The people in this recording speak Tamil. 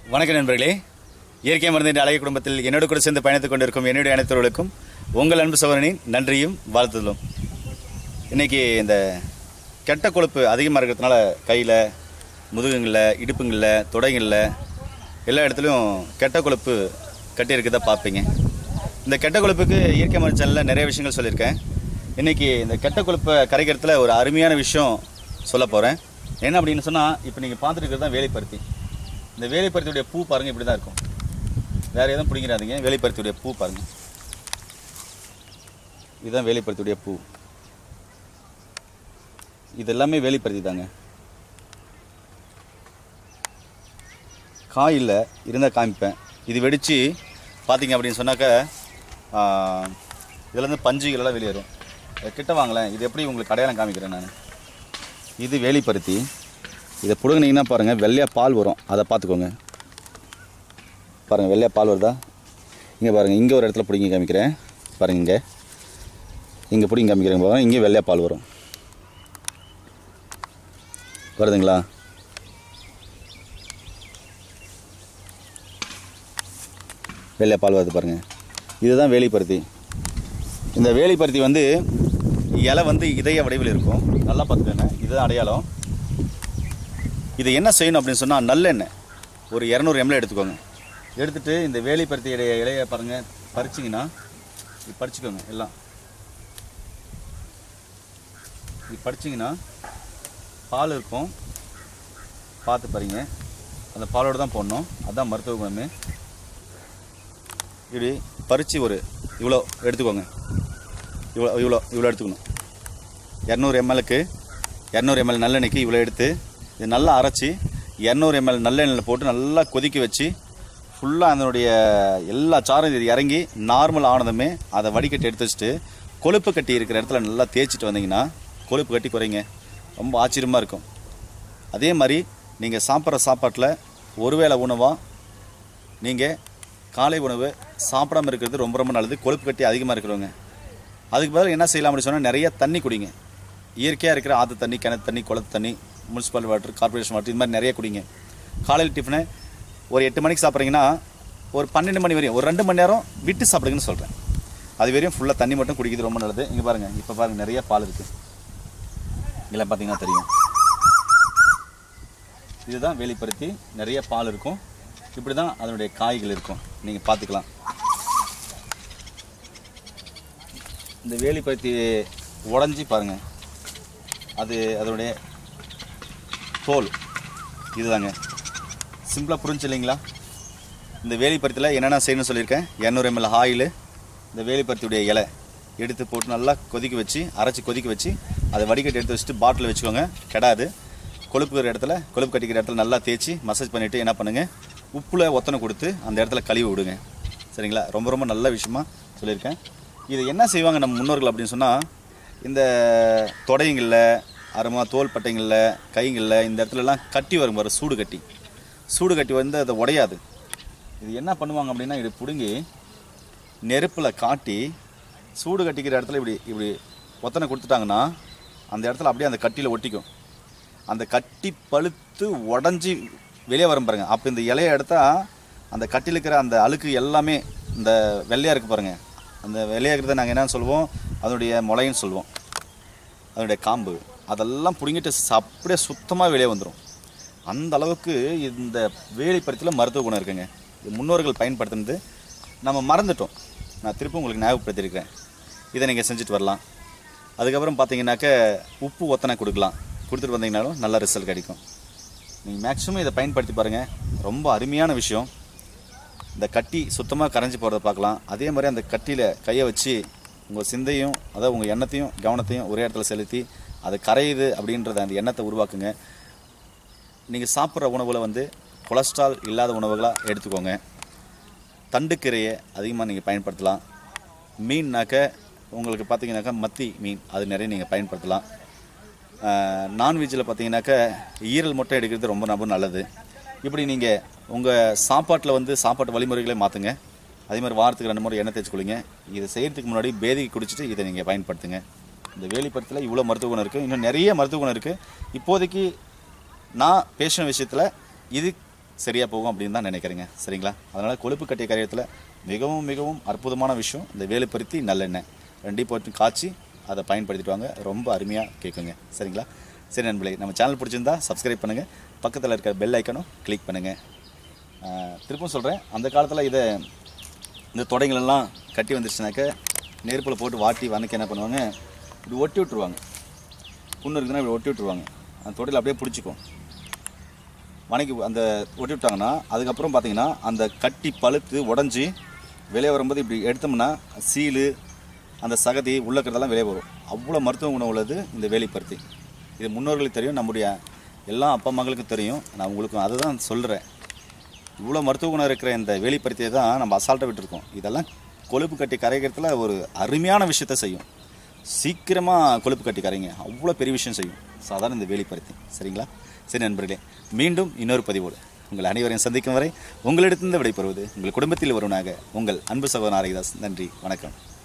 வணக்கம் நண்பர்களே இயற்கை மருந்து என்ற அழகிய குடும்பத்தில் என்னோடு கூட சேர்ந்து பயணித்துக் கொண்டிருக்கும் என்னுடைய அனைத்தவர்களுக்கும் உங்கள் அன்பு சகோதரனின் நன்றியும் வாழ்த்துதலும் இன்னைக்கு இந்த கெட்ட கொழுப்பு அதிகமாக இருக்கிறதுனால கையில் முதுகுங்களில் இடுப்புங்களில் தொடைகளில் எல்லா இடத்துலையும் கெட்ட கொழுப்பு கட்டி இருக்கிறத பார்ப்பீங்க இந்த கெட்ட கொழுப்புக்கு இயற்கை மருந்து சேனலில் நிறைய விஷயங்கள் சொல்லியிருக்கேன் இன்னைக்கு இந்த கெட்ட கொழுப்பை கரைக்கிறதுல ஒரு அருமையான விஷயம் சொல்ல போகிறேன் என்ன அப்படின்னு சொன்னால் இப்போ நீங்கள் பார்த்துட்டு இருக்கிறது தான் வேலைப்பருத்தி இந்த வேலைப்பருத்தியுடைய பூ பாருங்கள் இப்படி தான் இருக்கும் வேறு எதுவும் பிடிங்கிறாதீங்க வேலைப்பருத்தியுடைய பூ பாருங்கள் இதுதான் வேலைப்பருத்தியுடைய பூ இது எல்லாமே வேலைப்பருத்தி தாங்க காய் இல்லை இருந்தால் காமிப்பேன் இது வெடித்து பார்த்தீங்க அப்படின்னு சொன்னாக்க இதுலேருந்து பஞ்சுகள் எல்லாம் வெளியேறும் இதை கிட்ட வாங்கலேன் இது எப்படி உங்களுக்கு அடையாளம் காமிக்கிறேன் நான் இது வேலிப்பருத்தி இதை பிடுங்கினீங்கன்னா பாருங்கள் வெள்ளையாக பால் வரும் அதை பார்த்துக்கோங்க பாருங்கள் வெள்ளையாக பால் வருதா இங்கே பாருங்கள் இங்கே ஒரு இடத்துல பிடிங்கி காமிக்கிறேன் பாருங்கள் இங்கே இங்கே பிடிங்கி காமிக்கிறேன் பாருங்கள் இங்கே வெள்ளையாக பால் வரும் வருதுங்களா வெள்ளையாக பால் வருது பாருங்கள் இதுதான் வேலிப்பருத்தி இந்த வேலிப்பருத்தி வந்து இலை வந்து இதய வடிவில் இருக்கும் நல்லா பார்த்துக்கோங்க இதுதான் அடையாளம் இது என்ன செய்யணும் அப்படின்னு சொன்னால் நல்லெண்ணெய் ஒரு இரநூறு எம்எல் எடுத்துக்கோங்க எடுத்துட்டு இந்த வேலிப்பருத்தியுடைய இலையை பாருங்கள் பறிச்சிங்கன்னா இது பறிச்சுக்கோங்க எல்லாம் இது பறிச்சிங்கன்னா பால் இருக்கும் பார்த்து பாருங்க அந்த பாலோடு தான் போடணும் அதுதான் மருத்துவ குணமே இப்படி பறித்து ஒரு இவ்வளோ எடுத்துக்கோங்க இவ்வளோ இவ்வளோ இவ்வளோ எடுத்துக்கணும் இரநூறு எம்எல்க்கு இரநூறு எம்எல் நல்லெண்ணெய்க்கு இவ்வளோ எடுத்து இது நல்லா அரைச்சி இரநூறு எம்எல் நல்லெண்ணெயில் போட்டு நல்லா கொதிக்க வச்சு ஃபுல்லாக அதனுடைய எல்லா சாரும் இது இறங்கி நார்மல் ஆனதுமே அதை வடிகட்டி எடுத்து வச்சுட்டு கொழுப்பு கட்டி இருக்கிற இடத்துல நல்லா தேய்ச்சிட்டு வந்தீங்கன்னா கொழுப்பு கட்டி குறைங்க ரொம்ப ஆச்சரியமாக இருக்கும் அதே மாதிரி நீங்கள் சாப்பிட்ற சாப்பாட்டில் ஒருவேளை உணவாக நீங்கள் காலை உணவு சாப்பிடாம இருக்கிறது ரொம்ப ரொம்ப நல்லது கொழுப்பு கட்டி அதிகமாக இருக்கிறவங்க அதுக்கு பதில் என்ன செய்யலாம் அப்படின்னு சொன்னால் நிறைய தண்ணி குடிங்க இயற்கையாக இருக்கிற ஆற்று தண்ணி கிணத்து தண்ணி குளத்து தண்ணி முனிசிபல் வாட்டர் கார்பரேஷன் வாட்டர் இது மாதிரி நிறைய குடிங்க காலையில் டிஃபனு ஒரு எட்டு மணிக்கு சாப்பிட்றீங்கன்னா ஒரு பன்னெண்டு மணி வரையும் ஒரு ரெண்டு மணி நேரம் விட்டு சாப்பிடுங்கன்னு சொல்கிறேன் அது வரையும் ஃபுல்லாக தண்ணி மட்டும் குடிக்கிறது ரொம்ப நல்லது இங்கே பாருங்கள் இப்போ பாருங்கள் நிறைய பால் இருக்குது இதெல்லாம் பார்த்தீங்கன்னா தெரியும் இதுதான் வேலிப்பருத்தி நிறைய பால் இருக்கும் இப்படி தான் அதனுடைய காய்கள் இருக்கும் நீங்கள் பார்த்துக்கலாம் இந்த வேலிப்பருத்தி உடஞ்சி பாருங்கள் அது அதனுடைய தோல் இதுதாங்க சிம்பிளாக புரிஞ்சு இல்லைங்களா இந்த வேலிப்பருத்தியில் என்னென்ன செய்யணும்னு சொல்லியிருக்கேன் இரநூறு எம்எல் ஆயில் இந்த வேலிப்பருத்தியுடைய இலை எடுத்து போட்டு நல்லா கொதிக்க வச்சு அரைச்சி கொதிக்க வச்சு அதை வடிகட்டி எடுத்து வச்சுட்டு பாட்டில் வச்சுக்கோங்க கெடாது கொழுப்பு இருக்கிற இடத்துல கொழுப்பு கட்டிக்கிற இடத்துல நல்லா தேய்ச்சி மசாஜ் பண்ணிவிட்டு என்ன பண்ணுங்கள் உப்பில் ஒத்தனை கொடுத்து அந்த இடத்துல கழுவி விடுங்க சரிங்களா ரொம்ப ரொம்ப நல்ல விஷயமா சொல்லியிருக்கேன் இது என்ன செய்வாங்க நம்ம முன்னோர்கள் அப்படின்னு சொன்னால் இந்த தொடைங்களில் அருமா தோல் பட்டைங்களில் கைங்களில் இந்த இடத்துலலாம் கட்டி வரும் பாரு சூடு கட்டி சூடு கட்டி வந்து அதை உடையாது இது என்ன பண்ணுவாங்க அப்படின்னா இது பிடுங்கி நெருப்பில் காட்டி சூடு கட்டிக்கிற இடத்துல இப்படி இப்படி ஒத்தனை கொடுத்துட்டாங்கன்னா அந்த இடத்துல அப்படியே அந்த கட்டியில் ஒட்டிக்கும் அந்த கட்டி பழுத்து உடஞ்சி வெளியே வரும் பாருங்க அப்போ இந்த இலையை எடுத்தா அந்த கட்டியில் இருக்கிற அந்த அழுக்கு எல்லாமே இந்த வெள்ளையாக இருக்கு பாருங்க அந்த வெள்ளையாக இருக்கிறத நாங்கள் என்னன்னு சொல்லுவோம் அதனுடைய முளைன்னு சொல்லுவோம் அதனுடைய காம்பு அதெல்லாம் பிடுங்கிட்டு ச- அப்படியே சுத்தமாக வெளியே வந்துடும் அந்த அளவுக்கு இந்த வேலிப்பருத்தியில் மருத்துவ குணம் இருக்குங்க இது முன்னோர்கள் பயன்படுத்தினது நம்ம மறந்துட்டோம் நான் திருப்பி உங்களுக்கு ஞாபகப்படுத்தியிருக்கேன் இதை நீங்கள் செஞ்சுட்டு வரலாம் அதுக்கப்புறம் பார்த்தீங்கன்னாக்க உப்பு ஒத்தனை கொடுக்கலாம் கொடுத்துட்டு வந்தீங்கனாலும் நல்ல ரிசல்ட் கிடைக்கும் நீங்கள் மேக்ஸிமம் இதை பயன்படுத்தி பாருங்கள் ரொம்ப அருமையான விஷயம் இந்த கட்டி சுத்தமாக கரைஞ்சி போகிறத பார்க்கலாம் அதே மாதிரி அந்த கட்டியில் கையை வச்சு உங்கள் சிந்தையும் அதாவது உங்கள் எண்ணத்தையும் கவனத்தையும் ஒரே இடத்துல செலுத்தி அது கரையுது அப்படின்றத அந்த எண்ணத்தை உருவாக்குங்க நீங்கள் சாப்பிட்ற உணவில் வந்து கொலஸ்ட்ரால் இல்லாத உணவுகளாக எடுத்துக்கோங்க தண்டுக்கீரையை அதிகமாக நீங்கள் பயன்படுத்தலாம் மீன்னாக்க உங்களுக்கு பார்த்தீங்கன்னாக்கா மத்தி மீன் அது நிறைய நீங்கள் பயன்படுத்தலாம் நான்வெஜ்ஜில் பார்த்தீங்கன்னாக்கா ஈரல் மட்டும் எடுக்கிறது ரொம்ப ரொம்ப நல்லது இப்படி நீங்கள் உங்கள் சாப்பாட்டில் வந்து சாப்பாட்டு வழிமுறைகளை மாற்றுங்க அதே மாதிரி வாரத்துக்கு ரெண்டு முறை எண்ணெய் தேய்ச்சி குளிங்க இதை செய்கிறதுக்கு முன்னாடி பேதிக்கு குடிச்சிட்டு இதை நீங்கள் பயன்படுத்துங்க இந்த வேலிப்படத்தில் இவ்வளோ மருத்துவ குணம் இருக்குது இன்னும் நிறைய மருத்துவ குணம் இருக்குது இப்போதைக்கு நான் பேசின விஷயத்தில் இது சரியாக போகும் அப்படின்னு தான் நினைக்கிறேங்க சரிங்களா அதனால் கொழுப்பு கட்டிய கரையத்தில் மிகவும் மிகவும் அற்புதமான விஷயம் இந்த வேலுப்பருத்தி நல்லெண்ணெய் ரெண்டையும் போட்டு காய்ச்சி அதை பயன்படுத்திட்டு வாங்க ரொம்ப அருமையாக கேட்குங்க சரிங்களா சரி நண்பர்களே நம்ம சேனல் பிடிச்சிருந்தா சப்ஸ்கிரைப் பண்ணுங்கள் பக்கத்தில் இருக்க பெல் ஐக்கனும் கிளிக் பண்ணுங்கள் திருப்பும் சொல்கிறேன் அந்த காலத்தில் இதை இந்த தொடைங்களெல்லாம் கட்டி வந்துருச்சுனாக்க நெருப்பில் போட்டு வாட்டி வதக்கி என்ன பண்ணுவாங்க இப்படி ஒட்டி விட்ருவாங்க புண்ணு இருக்குதுன்னா இப்படி ஒட்டி விட்ருவாங்க அந்த தொடையில் அப்படியே பிடிச்சிக்கும் வணக்கி அந்த ஒட்டி விட்டாங்கன்னா அதுக்கப்புறம் பார்த்தீங்கன்னா அந்த கட்டி பழுத்து உடஞ்சி வெளியே வரும்போது இப்படி எடுத்தோம்னா சீலு அந்த சகதி உள்ள இருக்கிறதெல்லாம் வெளியே வரும் அவ்வளோ மருத்துவ குணம் உள்ளது இந்த வேலிப்பருத்தி இது முன்னோர்களுக்கு தெரியும் நம்முடைய எல்லா அப்பா அம்மாங்களுக்கும் தெரியும் நான் உங்களுக்கும் அதை தான் சொல்கிறேன் இவ்வளோ மருத்துவ குணம் இருக்கிற இந்த வேலிப்பருத்தியை தான் நம்ம அசால்ட்டாக விட்டுருக்கோம் இதெல்லாம் கொழுப்பு கட்டி கரைக்கிறதுல ஒரு அருமையான விஷயத்த செய்யும் சீக்கிரமாக கொழுப்பு கட்டி கரைங்க அவ்வளோ பெரிய விஷயம் செய்யும் சாதாரண இந்த வேலிப்பருத்தி சரிங்களா சரி நண்பர்களே மீண்டும் இன்னொரு பதிவோடு உங்கள் அனைவரையும் சந்திக்கும் வரை உங்களிடத்திலிருந்து விடைபெறுவது உங்கள் குடும்பத்தில் ஒருவனாக உங்கள் அன்பு சகோதரன் ஆரோக்கியதாஸ் நன்றி வணக்கம்